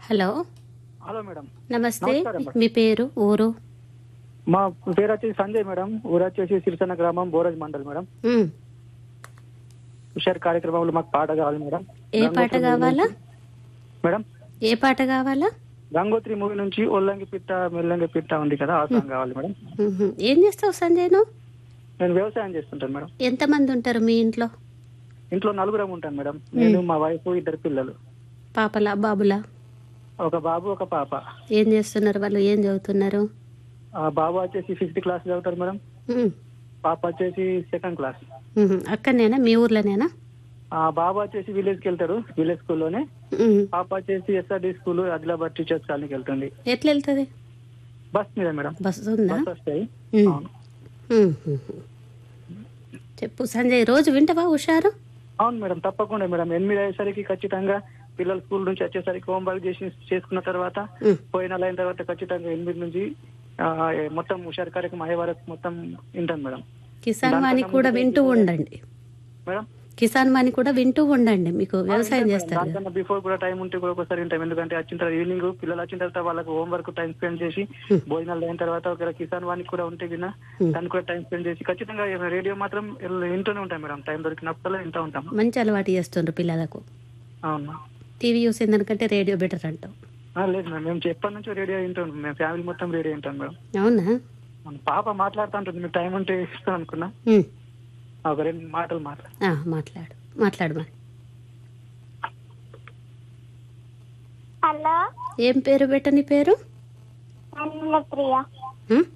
Hello hello madam నమస్తే నమస్కారం madam. మీ పేరు ఊరు మా పేరు వచ్చేసి సంజయ్ మేడం ఊరు వచ్చేసి సిరిసన్న గ్రామం బోరజ్ మండల్ మేడం ఉమ్. హుషార్ కార్యక్రమంలో మాకు పాట కావాలి మేడం ఏ పాట కావాలా మేడం ఏ పాట కావాలా గంగోత్రి మూవీ నుంచి ఒల్లంగి పిట్ట మెల్లంగి పిట్ట ఉంది కదా ఆ సాంగ్ కావాలి మేడం ఉహు. ఏం చేస్తావు సంజయ్ నువ్వు నేను వ్యవసాయం చేస్తుంటాను మేడం ఎంతమంది ఉంటారు మీ ఇంట్లో ఇంట్లో నలుగురం ఉంటాను మేడం నేను మా వైఫ్ ఇద్దరు పిల్లలు పాపలా బాబులా ఒక బాబు ఒక పాప ఏం చేస్తున్నారు వాళ్ళు ఏం చదువుతున్నారు ఆ బాబు వచ్చేసి ఫిఫ్త్ క్లాస్ చదువుతారు మేడం ఉమ్. పాప వచ్చేసి సెకండ్ క్లాస్ ఉహు. అక్కడనేనా మీ ఊర్లోనేనా ఆ బాబు వచ్చేసి విలేజ్ కి వెళ్తారు విలేజ్ స్కూల్లోనే ఉమ్. పాప వచ్చేసి ఎస్ఆర్డి స్కూల్ ఆదిలాబాద్ టీచర్స్ కాలనీకి వెళ్తుంది ఎట్లా వెళ్తుంది బస్ మీద మేడం బస్సు ఉందా బస్ వస్తాయి ఉమ్. అవును ఉమ్. ఉహు. చెప్పు సంజయ్ రోజు వింటవా హుషారు అవును మేడం తప్పకుండా మేడం ఎనిమిది అయ్యేసరికి ఖచ్చితంగా పిల్లలు స్కూల్ నుంచి వచ్చేసరికి హోంవర్క్ చేసి చేసుకున్న తర్వాత ఉమ్. పోయిన అయిన తర్వాత ఖచ్చితంగా ఎనిమిది నుంచి ఆ, ఏ- మొత్తం హుషారు కార్యక్రమం అయ్యే వరకు మొత్తం వింటాను మేడం కిసాన్ వాణి కూడా వింటూ ఉండండి మేడం కిసాన్ వాణి కూడా వింటూ ఉండండి మీకు వ్యవసాయం చేస్తారు కదా. దానికన్నా బిఫోర్ కూడా టైం ఉంటే కూడా ఒకసారి వింటాం ఎందుకంటే వచ్చిన తర్వాత ఈవినింగ్ పిల్లలు వచ్చిన తర్వాత వాళ్ళకి హోంవర్క్ టైం స్పెండ్ చేసి Hmm. భోజనాలు అయిన తర్వాత ఒకవేళ కిసాన్ వానికి కూడా ఉంటే విన్నా Hmm. దానికి కూడా టైం స్పెండ్ చేసి ఖచ్చితంగా రేడియో మాత్రం వింటూనే ఉంటాం మేడం టైం దొరికినప్పుడల్లా వింటూ ఉంటాం మంచి అలవాటు చేస్తుండ్రు పిల్లలకు అవును టీవీ చూసేదానికంటే రేడియో బెటర్ అంటాం ఆ, లేదు మేడం మేము ఎప్పటి నుంచో రేడియో వింటాం మేము ఫ్యామిలీ మొత్తం రేడియో వింటాం మేడం అవునా మన పాప మాట్లాడుతూ ఉంటుంది మీకు టైం ఉంటే ఇస్తాను అనుకున్నా ఉమ్. ఒక రెండు మాటలు మాట్లాడు ఆ, మాట్లాడు మాట్లాడు మరి హలో ఏం పేరు పెట్ట నీ పేరు అన్నప్రియ ఉమ్?